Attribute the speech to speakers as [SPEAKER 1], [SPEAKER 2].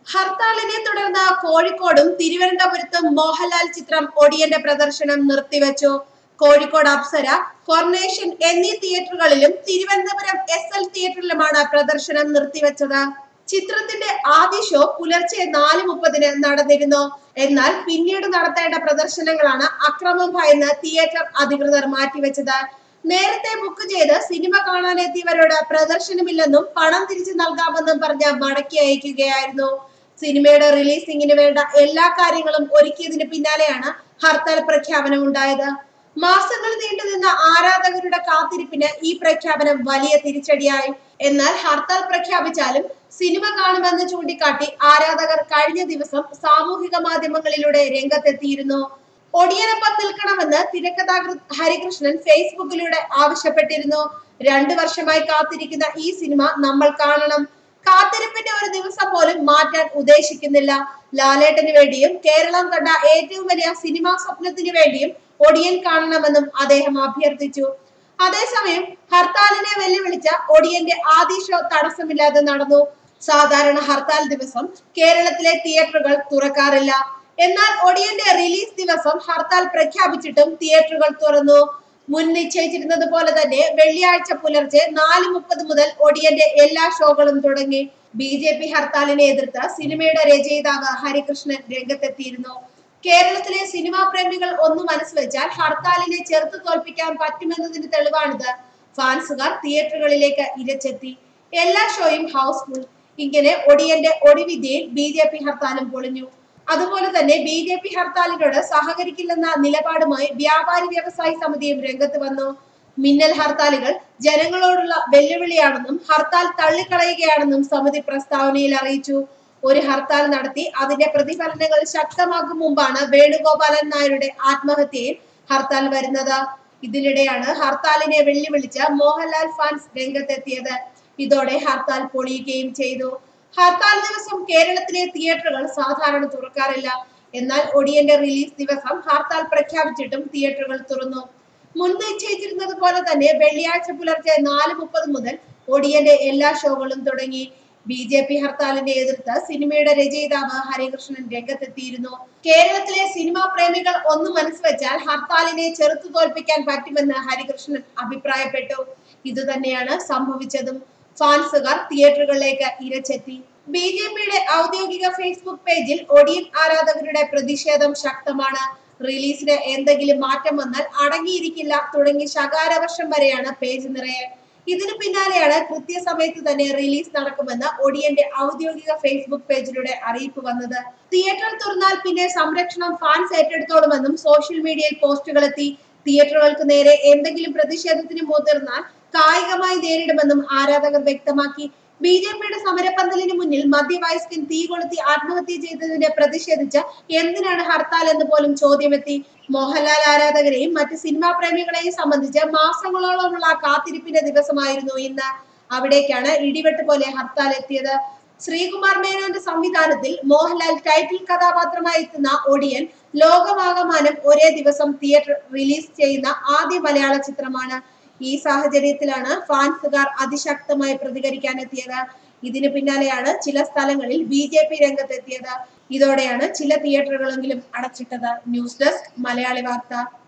[SPEAKER 1] ഹർത്താലിനെ തുടർന്ന് കോഴിക്കോടും തിരുവനന്തപുരത്തും മോഹൻലാൽ ചിത്രം ഒടിയന്റെ പ്രദർശനം നിർത്തിവെച്ചു കോഴിക്കോട് അപ്സര കോർണേഷൻ എന്നീ തിയേറ്ററുകളിലും തിരുവനന്തപുരം എസ് എൽ തിയേറ്ററിലുമാണ് പ്രദർശനം നിർത്തിവെച്ചത് ചിത്രത്തിന്റെ ആദ്യ ഷോ പുലർച്ചെ നാല് മുപ്പതിന് നടന്നിരുന്നു എന്നാൽ പിന്നീട് നടത്തേണ്ട പ്രദർശനങ്ങളാണ് അക്രമം ഭയന്ന് തിയേറ്റർ അധികൃതർ മാറ്റിവെച്ചത് നേരത്തെ ബുക്ക് ചെയ്ത് സിനിമ കാണാനെത്തിയവരോട് പ്രദർശനമില്ലെന്നും പണം തിരിച്ചു നൽകാമെന്നും പറഞ്ഞ് മടക്കി അയക്കുകയായിരുന്നു സിനിമയുടെ റിലീസിംഗിന് വേണ്ട എല്ലാ കാര്യങ്ങളും ഒരുക്കിയതിന് പിന്നാലെയാണ് ഹർത്താൽ പ്രഖ്യാപനം ഉണ്ടായത് മാസങ്ങൾ നീണ്ടുനിന്ന ആരാധകരുടെ കാത്തിരിപ്പിന് ഈ പ്രഖ്യാപനം വലിയ തിരിച്ചടിയായി എന്നാൽ ഹർത്താൽ പ്രഖ്യാപിച്ചാലും സിനിമ കാണുമെന്ന് ചൂണ്ടിക്കാട്ടി ആരാധകർ കഴിഞ്ഞ ദിവസം സാമൂഹിക മാധ്യമങ്ങളിലൂടെ രംഗത്തെത്തിയിരുന്നു ഒടിയനൊപ്പം നിൽക്കണമെന്ന് തിരക്കഥാകൃത്ത് ഹരികൃഷ്ണൻ ഫേസ്ബുക്കിലൂടെ ആവശ്യപ്പെട്ടിരുന്നു രണ്ടു വർഷമായി കാത്തിരിക്കുന്ന ഈ സിനിമ നമ്മൾ കാണണം കാത്തിരിപ്പിന്റെ ഒരു ദിവസം പോലും മാറ്റാൻ ഉദ്ദേശിക്കുന്നില്ല ലാലേട്ടന് വേണ്ടിയും കേരളം കണ്ട ഏറ്റവും വലിയ സിനിമാ സ്വപ്നത്തിന് വേണ്ടിയും ഒടിയൻ കാണണമെന്നും അദ്ദേഹം അഭ്യർത്ഥിച്ചു അതേസമയം ഹർത്താലിനെ വെല്ലുവിളിച്ച ഒടിയന്റെ ആദ്യ ഷോ തടസ്സമില്ലാതെ നടന്നു സാധാരണ ഹർത്താൽ ദിവസം കേരളത്തിലെ തിയേറ്ററുകൾ തുറക്കാറില്ല എന്നാൽ ഒടിയന്റെ റിലീസ് ദിവസം ഹർത്താൽ പ്രഖ്യാപിച്ചിട്ടും തിയേറ്ററുകൾ തുറന്നു മുൻ നിശ്ചയിച്ചിരുന്നത് പോലെ തന്നെ വെള്ളിയാഴ്ച പുലർച്ചെ നാല് മുപ്പത് മുതൽ ഒടിയന്റെ എല്ലാ ഷോകളും തുടങ്ങി ബി ജെ പി ഹർത്താലിനെ എതിർത്ത് സിനിമയുടെ രചയിതാവ് ഹരികൃഷ്ണൻ രംഗത്തെത്തിയിരുന്നു കേരളത്തിലെ സിനിമാ പ്രേമികൾ ഒന്ന് മനസ്സുവെച്ചാൽ ഹർത്താലിനെ ചെറുത്തു തോൽപ്പിക്കാൻ പറ്റുമെന്നതിന് തെളിവാണിത് ഫാൻസുകാർ തിയേറ്ററുകളിലേക്ക് ഇരച്ചെത്തി എല്ലാ ഷോയും ഹൗസ്ഫുൾ ഇങ്ങനെ ഒടിയന്റെ ഒടിവിദ്യയിൽ ബി ജെ പി ഹർത്താലും പൊളിഞ്ഞു അതുപോലെ തന്നെ ബി ജെ പി ഹർത്താലിനോട് സഹകരിക്കില്ലെന്ന നിലപാടുമായി വ്യാപാരി വ്യവസായി സമിതിയും രംഗത്ത് വന്നു മിന്നൽ ഹർത്താലുകൾ ജനങ്ങളോടുള്ള വെല്ലുവിളിയാണെന്നും ഹർത്താൽ തള്ളിക്കളയുകയാണെന്നും സമിതി പ്രസ്താവനയിൽ അറിയിച്ചു ഒരു ഹർത്താൽ നടത്തി അതിന്റെ പ്രതിഫലനങ്ങൾ ശക്തമാക്കും മുമ്പാണ് വേണുഗോപാലൻ നായരുടെ ആത്മഹത്യയിൽ ഹർത്താൽ വരുന്നത് ഇതിനിടെയാണ് ഹർത്താലിനെ വെല്ലുവിളിച്ച് മോഹൻലാൽ ഫാൻസ് രംഗത്തെത്തിയത് ഇതോടെ ഹർത്താൽ പൊളിയുകയും ചെയ്തു ഹർത്താൽ ദിവസം കേരളത്തിലെ തിയേറ്ററുകൾ സാധാരണ തുറക്കാറില്ല എന്നാൽ ഒടിയന്റെ റിലീസ് ദിവസം ഹർത്താൽ പ്രഖ്യാപിച്ചിട്ടും തിയേറ്ററുകൾ തുറന്നു മുൻ നിശ്ചയിച്ചിരുന്നത് പോലെ തന്നെ വെള്ളിയാഴ്ച പുലർച്ചെ നാല് മുപ്പത് മുതൽ ഒടിയന്റെ എല്ലാ ഷോകളും തുടങ്ങി ബി ജെ പി ഹർത്താലിനെ എതിർത്ത് സിനിമയുടെ രചയിതാവ് ഹരികൃഷ്ണൻ രംഗത്തെത്തിയിരുന്നു കേരളത്തിലെ സിനിമാ പ്രേമികൾ ഒന്ന് മനസ്സുവെച്ചാൽ ഹർത്താലിനെ ചെറുത്തു തോൽപ്പിക്കാൻ പറ്റുമെന്ന് ഹരികൃഷ്ണൻ അഭിപ്രായപ്പെട്ടു ഇതുതന്നെയാണ് സംഭവിച്ചതും ഫാൻസുകാർ തിയേറ്ററുകളിലേക്ക് ഇരച്ചെത്തി ബി ജെ പിയുടെ ഔദ്യോഗിക ഫേസ്ബുക്ക് പേജിൽ ഒടിയൻ ആരാധകരുടെ പ്രതിഷേധം ശക്തമാണ് റിലീസിന് എന്തെങ്കിലും മാറ്റം വന്നാൽ അടങ്ങിയിരിക്കില്ല തുടങ്ങി ശകാരവർഷം വരെയാണ് പേജ് നിറയെ ഇതിനു പിന്നാലെയാണ് കൃത്യസമയത്ത് തന്നെ റിലീസ് നടക്കുമെന്ന് ഒടിയന്റെ ഔദ്യോഗിക ഫേസ്ബുക്ക് പേജിലൂടെ അറിയിപ്പ് വന്നത് തിയേറ്റർ തുറന്നാൽ പിന്നെ സംരക്ഷണം ഫാൻസ് ഏറ്റെടുത്തോളുമെന്നും സോഷ്യൽ മീഡിയയിൽ പോസ്റ്റുകൾ എത്തി തിയേറ്ററുകൾക്ക് നേരെ എന്തെങ്കിലും പ്രതിഷേധത്തിന് മുതിർന്നാൽ കായികമായി നേരിടുമെന്നും ആരാധകർ വ്യക്തമാക്കി ബി ജെ പിയുടെ സമരപ്പന്തലിന് മുന്നിൽ മധ്യവയസ്കൻ തീ കൊളുത്തി ആത്മഹത്യ ചെയ്തതിനെ പ്രതിഷേധിച്ച് എന്തിനാണ് ഹർത്താൽ എന്ന് പോലും ചോദ്യമെത്തി മോഹൻലാൽ ആരാധകരെയും മറ്റ് സിനിമാ പ്രേമികളെയും സംബന്ധിച്ച് മാസങ്ങളോളമുള്ള കാത്തിരിപ്പിന്റെ ദിവസമായിരുന്നു ഇന്ന് അവിടേക്കാണ് ഇടിവെട്ട് പോലെ ഹർത്താൽ എത്തിയത് ശ്രീകുമാർ മേനോന്റെ സംവിധാനത്തിൽ മോഹൻലാൽ ടൈറ്റിൽ കഥാപാത്രമായി എത്തുന്ന ഒടിയൻ ലോകമാകമാനം ഒരേ ദിവസം തിയേറ്റർ റിലീസ് ചെയ്യുന്ന ആദ്യ മലയാള ചിത്രമാണ് ഈ സാഹചര്യത്തിലാണ് ഫാൻസുകാർ അതിശക്തമായി പ്രതികരിക്കാനെത്തിയത് ഇതിന് പിന്നാലെയാണ് ചില സ്ഥലങ്ങളിൽ ബി ജെ പി രംഗത്തെത്തിയത് ഇതോടെയാണ് ചില തിയേറ്ററുകളെങ്കിലും അടച്ചിട്ടത് ന്യൂസ് ഡെസ്ക് മലയാളി വാർത്ത